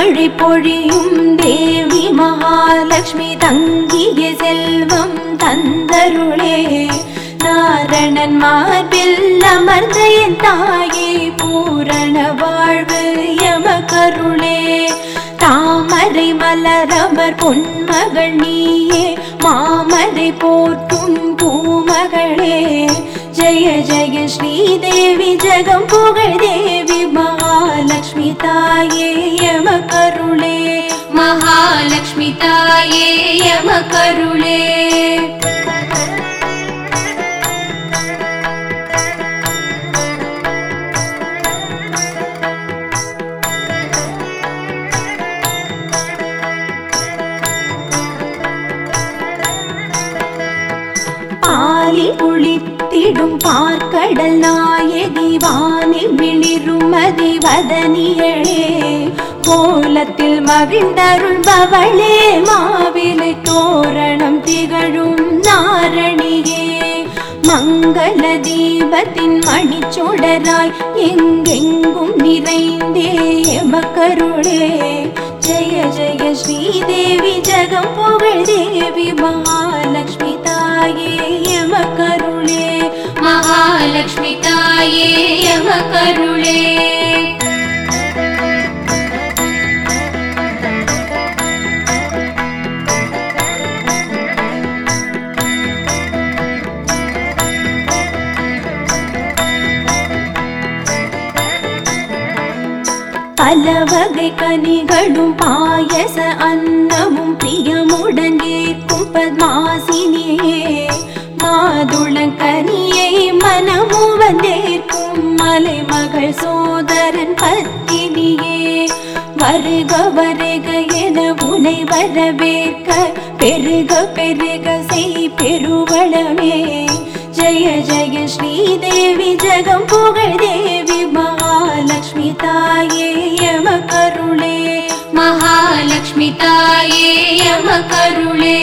மழை பொழியும் தேவி மகாலட்சுமி தங்கிய செல்வம் தந்தருளே நாரணன் மார்பில் அமர்ந்த என் தாயே பூரண வாழ்வு எமக்கருளே தாமரை மலரமர் பொன்மகள் நீயே மாமரை போற்றும் பூமகளே ஜெய ஜெய ஸ்ரீதேவி ஜெகம் புகழ் தேவி மகாலட்சுமி தாயே எமக்கருளே மகாலட்சுமி தாயே எமக்கருளே பாலில் குளித்திடும் பார்க்கடல் நாயகி வானில் விளிருமதி வதனியளே கோலத்தில் மகிழ்ந்தருள்பவளே மாவிலை தோரணம் திகழும் நாரணியே மங்கள தீபத்தின் மணிச்சுடராய் எங்கெங்கும் நிறைந்தே எமக்கருளே ஜெய ஜெய ஸ்ரீதேவி ஜெகம் புகழ் தேவி மகாலட்சுமி தாயே எமக்கருளே மகாலட்சுமி தாயே எமக்கருளே பல வகை கனிகளும் பாயச அன்னமும் பிரியமுடன் ஏற்கும் பத்மாசினியே மாதுளங்கனியை மனமும் வந்தேற்கும் மலைமகள் சோதரன் பத்தினியே வருக வருக என உனை வரவேற்க பெருக பெருக செய் பெருவளமே ஜெய ஜெய ஸ்ரீதேவி ஜெகம் புகழ் தேவி மகாலட்சுமி தாயே எமக்கருளே மகாலட்சுமி தாயே எமக்கருளே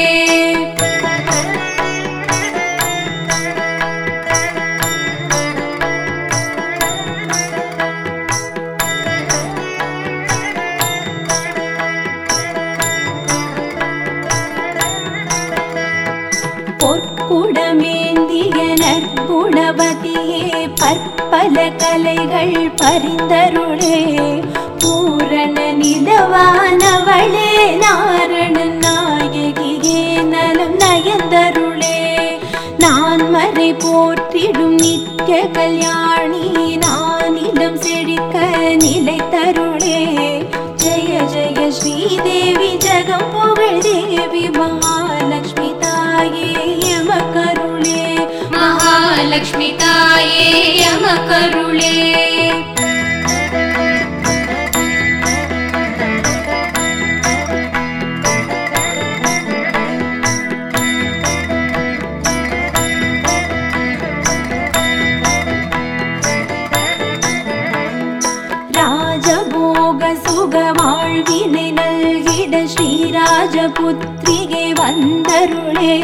பொற்குடமேந்திய நற்குணவதியே பற்பல கலைகள் பரிந்தருளே பூரண நிலவானவளே நாரணன் நாயகியே நலம் நயந்தருளே நான் மறை போற்றிடும் நித்ய கல்யாணி நானிலம் செழிக்க நிலை தருளே ஜெய ஜெய ஸ்ரீதேவி ஜெகம் புகழ் தேவி மகாலட்சுமி தாயே எமக்கருளே மகாலட்சுமி தாயே எமக்கருளே ராஜபோக சுக வாழ்வினை நல்கிட ஸ்ரீராஜபுத்திரிகை வந்தருளே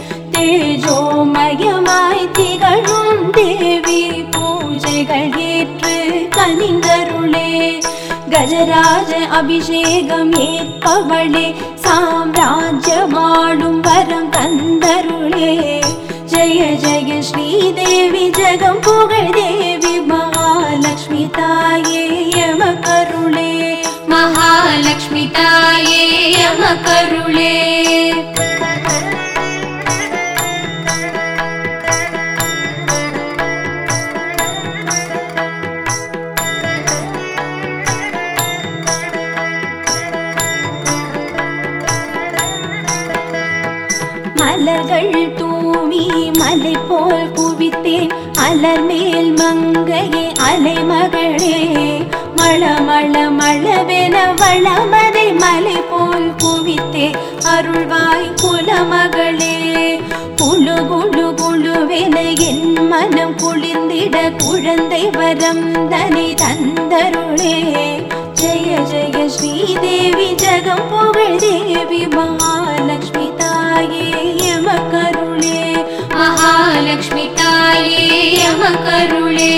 தேஜோமயமாய் திகழும் தேவி பூஜைகள் ஏற்று கனிந்தருளே கஜராஜ அபிஷேகம் ஏற்பவளே சாம்ராஜ்யமாடும் வரம் தந்தருளே ஜெய ஜெய ஸ்ரீதேவி ஜெகம் புகழ் தேவி மகாலட்சுமி தாயே எமக்கருளே மகாலட்சுமி தாயே எமக்கருளே மலர்கள் தூவி மலை போல் குவித்தேன் அலர் மேல் மங்கையே அலைமகளே மழ மழ மழவென வளமதை மலை போல் குவித்தே அருள்வாய் குலமகளே குழு குழு குழுவென என் மனம் குளிர்ந்திட குழந்தை வரம் தனை தந்தருளே ஜெய ஜெய ஸ்ரீதேவி ஜெகம் புகழ் தேவி மகாலட்சுமி தாயே எமக்கருளே மகாலட்சுமி தாயே எமக்கருளே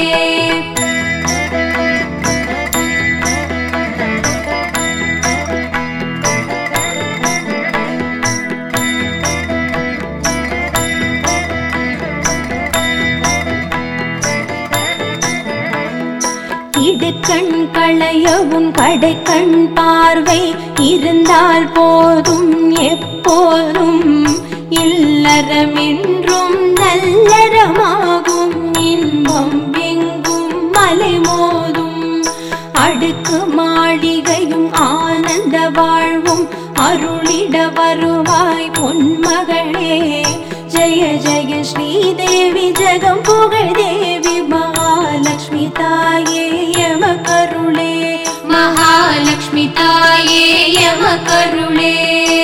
உடைய உன் கடை கண் பார்வை இருந்தால் போதும் எப்போதும் இல்லறமென்றும் நல்லறமாகும் இன்பம் எங்கும் மலை மோதும் அடுக்கு மாளிகையும் ஆனந்த வாழ்வும் அருளிட வருவாய் பொன்மகளே ஜெய ஜெய ஸ்ரீதேவி ஜெகம் புகழ் தேவி மகாலட்சுமி தாயே யம கருளே மகாலட்சுமி தாயே யம கருளே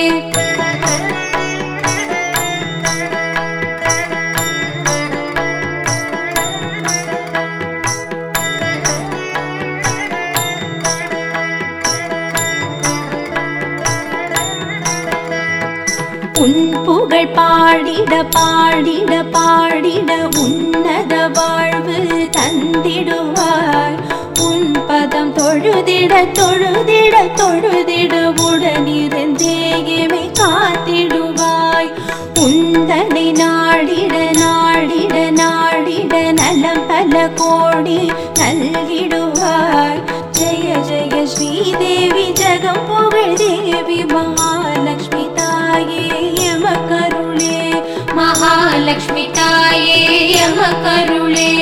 உன் புகழ் பாடிட பாடிட பாடிட உன்னத வாழ்வு தந்திடுவாய் உன் பதம் தொழுதிட தொழுதிட தொழுதிட உடனிருந்தேயுமே காத்திடுவாய் உந்தனை நாடிட நாடிட நாடிட நலம் பல கோடி நல்கிடுவாய் ஜெய ஜெய ஸ்ரீதேவி ஜெகம் புகழ் தேவி மகாலட்சுமி தாயே யம கருளே மகாலட்சுமி தாயே யம கருளே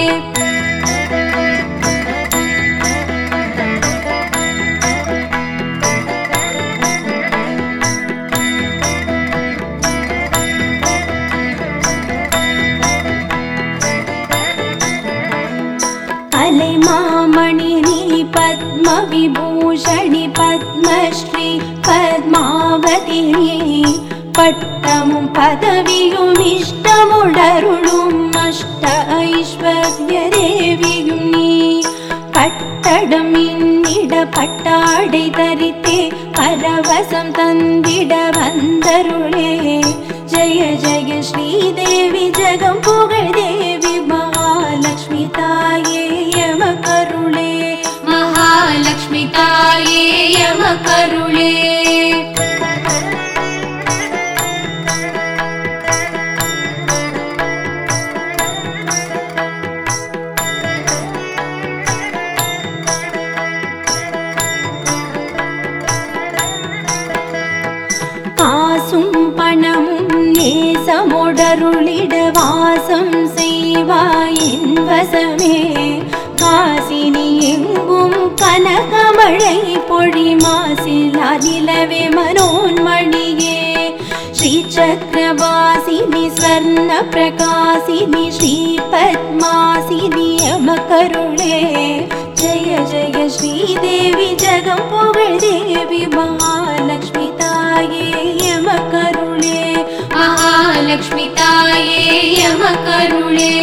அலை மாமணி நீ பத்ம விபூஷணி பத்மஸ்ரீ பத்மாவதி நீ பட்டமும் பதவியும் இஷ்டமுடருளும் அஷ்ட ஐஸ்வர்ய தேவியும் நீ பட்டடம் இன்னிட பட்டாடை தரித்தே பரவசம் தந்திட வந்தருளே ஜெய ஜெய ஸ்ரீதேவி ஜெகம் புகழ் தேவி மகாலட்சுமி தாயே யம கருளே மகாலட்சுமி தாயே யம கருளே காசும் பணமும் நேசமுடருளிட வாசம் செய்வாயின் வசமே காசினி எங்கும் கனகமழை பொழி மாசிலா நிலவே மனோன்மணியே ஸ்ரீ சக்கரவாசினி ஸ்வர்ண பிரகாசினி ஸ்ரீ பத்மாசினி யம கருளே ஜெய ஜெய ஸ்ரீதேவி ஜெகம் புகழ் தேவி மகாலட்சுமி தாயே யம கருளே மகாலட்சுமி தாயே யம கருளே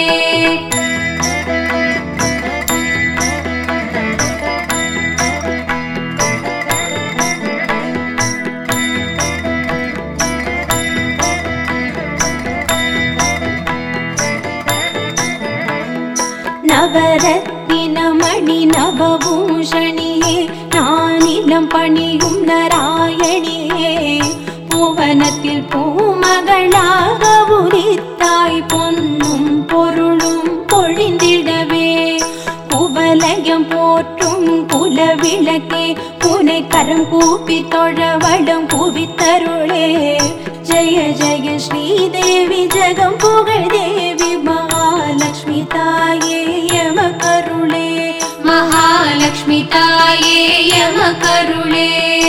நவரத்தின மணி நவபூஷணியே நானிலம் பணியும் நாராயணியே புவனத்தில் பூமகளாக உரித்தாய் பொன்னும் பொருளும் பொழிந்திடவே குவலயம் போற்றும் குலவிளக்கே புனை கரம் கூப்பி தொழ வளம் குவித்தருளே ஜெய ஜெய ஸ்ரீதேவி ஜெகம் புகழ் தேவி மகாலட்சுமி தாயே யம கருளே மகாலட்சுமி தாயே யம கருளே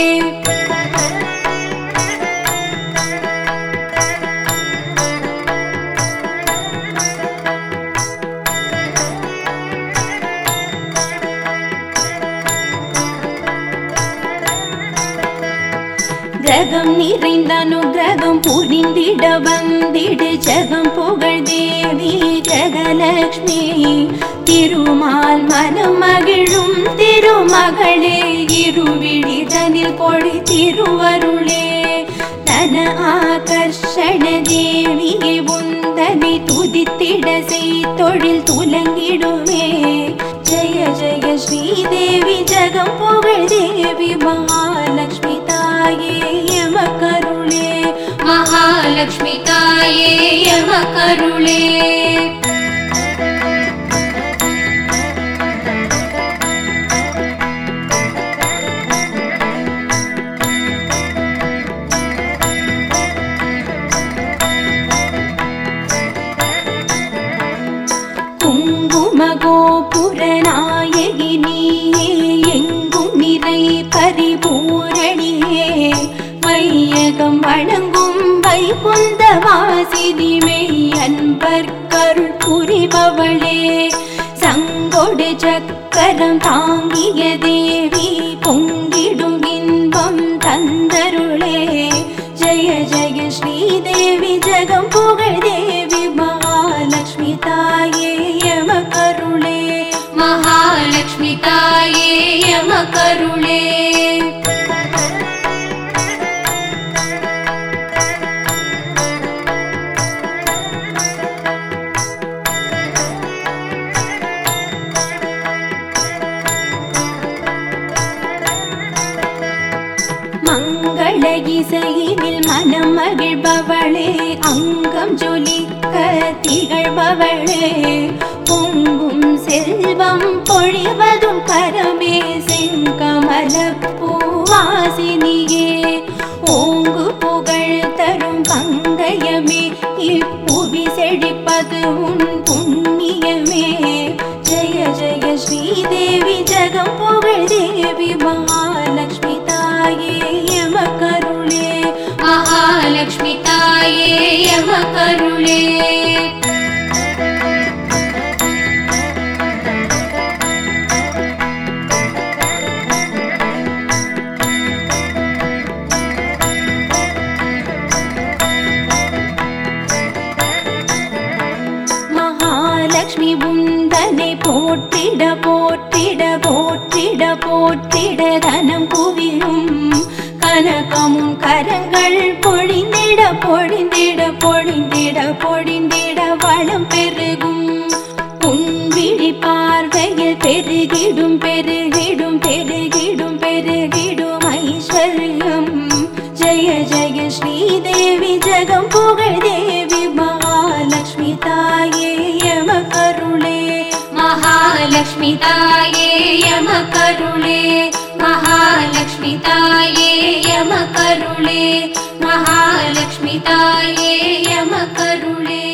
கிரகம் நிறைந்த அனுகிரகம் புரிந்திட வந்திடு ஜெகம் புகழ் தேவி ஜெகலட்சுமி திருமால் மனம் மகிழும் திருமகளே இருவிழிதனில் பொழி திருவருளே தன ஆகர்ஷண தேவியை உந்தனை துதித்திட செய் தொழில் துலங்கிடுமே ஜெய ஜெய ஸ்ரீதேவி ஜெகம் புகழ் தேவி மகாலட்சுமி தாயே யம கருளே மகாலட்சுமி தாயே யம கருளே வாசிதிமை அன்பர்கருள் புரிபவளே சங்கொடு சக்கரம் தாங்கிய தேவி பொங்கிடும் இன்பம் தந்தருளே ஜெய ஜெய ஸ்ரீதேவி ஜெகம் புகழ் தேவி மகாலட்சுமி தாயே எமக்கருளே மகாலட்சுமி தாயே எமக்கருளே மங்கள இசையினில் மனம் மகிழ்பவளே அங்கம் ஜொலிக்க திகழ்பவளே பொங்கும் செல்வம் பொழிவதும் கரமே செங்கமல பூவாசினியே ஓங்கு புகழ் தரும் பங்கயமே இப்புவி செழிப்பது உன் புண்ணியமே ஜெய ஜெய ஸ்ரீதேவி ஜெகம் புகழ் தேவி மகாலட்சுமி தாயே எமக்கருளே மகாலட்சுமி தாயே எமக்கருளே மகாலட்சுமி உந்தனை போற்றிட போற்றிட போற்றிட போற்றிட தனம் குவியும் கனகமும் கரங்கள் பொழிந்திட பொழிந்திட பொழிந்திட பொழிந்திட வளம் பெருகும் உன் விழி பார்வையில் பெருகிடும் பெருகிடும் பெருகிடும் பெருகிடும் ஐஸ்வர்யம் ஜெய ஜெய ஸ்ரீதேவி ஜெகம் புகழ் தேவி மகாலட்சுமி தாயே எமக்கருளே மகாலட்சுமி தாயே எமக்கருளே மகாலட்சுமி தாயே எமக்கருளே மகாலட்சுமி தாயே எமக்கருளே